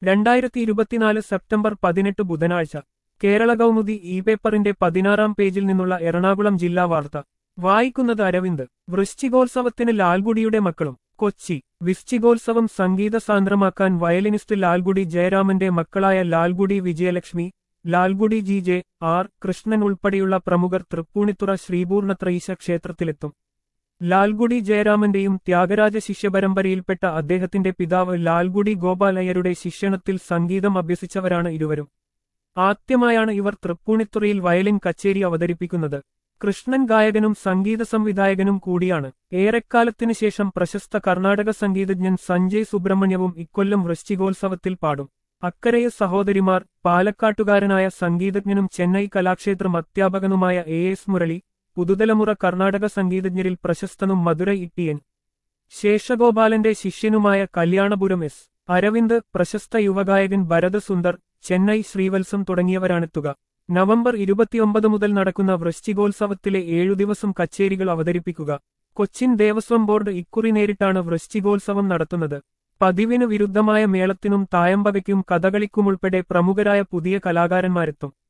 രണ്ടായിരത്തി ഇരുപത്തിനാല് സെപ്റ്റംബർ പതിനെട്ട് ബുധനാഴ്ച കേരള കൗമുദി ഇ പേപ്പറിന്റെ പതിനാറാം പേജിൽ നിന്നുള്ള എറണാകുളം ജില്ലാ വാർത്ത വായിക്കുന്നത് അരവിന്ദ് വൃശ്ചികോത്സവത്തിന് ലാൽഗുഡിയുടെ മക്കളും കൊച്ചി വൃശ്ചികോത്സവം സംഗീത സാന്ദ്രമാക്കാൻ വയലിനിസ്റ്റ് ലാൽഗുഡി ജയരാമന്റെ മക്കളായ Lalgudi Vijayalakshmi Lalgudi G J R Krishnan ഉൾപ്പെടെയുള്ള പ്രമുഖർ തൃപ്പൂണിത്തുറ ശ്രീപൂർണത്രയീശ ക്ഷേത്രത്തിലെത്തും ലാൽഗുഡി ജയരാമന്റെയും ത്യാഗരാജ ശിഷ്യപരമ്പരയിൽപ്പെട്ട അദ്ദേഹത്തിന്റെ പിതാവ് ലാൽഗുഡി ഗോപാലയ്യരുടെ ശിക്ഷണത്തിൽ സംഗീതം അഭ്യസിച്ചവരാണ് ഇരുവരും ആദ്യമായാണ് ഇവർ തൃപ്പൂണിത്തുറയിൽ വയലിൻ കച്ചേരി അവതരിപ്പിക്കുന്നത് കൃഷ്ണൻ ഗായകനും സംഗീത സംവിധായകനും കൂടിയാണ് ഏറെക്കാലത്തിനു ശേഷം പ്രശസ്ത കർണാടക സംഗീതജ്ഞൻ സഞ്ജയ് സുബ്രഹ്മണ്യവും ഇക്കൊല്ലം വൃശ്ചികോത്സവത്തിൽ പാടും അക്കരയ സഹോദരിമാർ പാലക്കാട്ടുകാരനായ സംഗീതജ്ഞനും ചെന്നൈ കലാക്ഷേത്രം അധ്യാപകനുമായ എ എസ് മുരളി പുതുതലമുറ കർണാടക സംഗീതജ്ഞരിൽ പ്രശസ്തനും മധുരൈ ഇട്ടിയൻ ശേഷഗോപാലന്റെ ശിഷ്യനുമായ കല്യാണപുരം എസ് അരവിന്ദ് പ്രശസ്ത യുവഗായകൻ ഭരത് സുന്ദർ ചെന്നൈ ശ്രീവത്സം തുടങ്ങിയവരാണെത്തുക നവംബർ ഇരുപത്തിയൊമ്പത് മുതൽ നടക്കുന്ന വൃശ്ചികോത്സവത്തിലെ ഏഴു ദിവസം കച്ചേരികൾ അവതരിപ്പിക്കുക കൊച്ചിൻ ദേവസ്വം ബോർഡ് ഇക്കുറി നേരിട്ടാണ് വൃശ്ചികോത്സവം നടത്തുന്നത് പതിവിന് വിരുദ്ധമായ മേളത്തിനും തായമ്പകയ്ക്കും കഥകളിക്കുമുൾപ്പെടെ പ്രമുഖരായ പുതിയ കലാകാരന്മാരെത്തും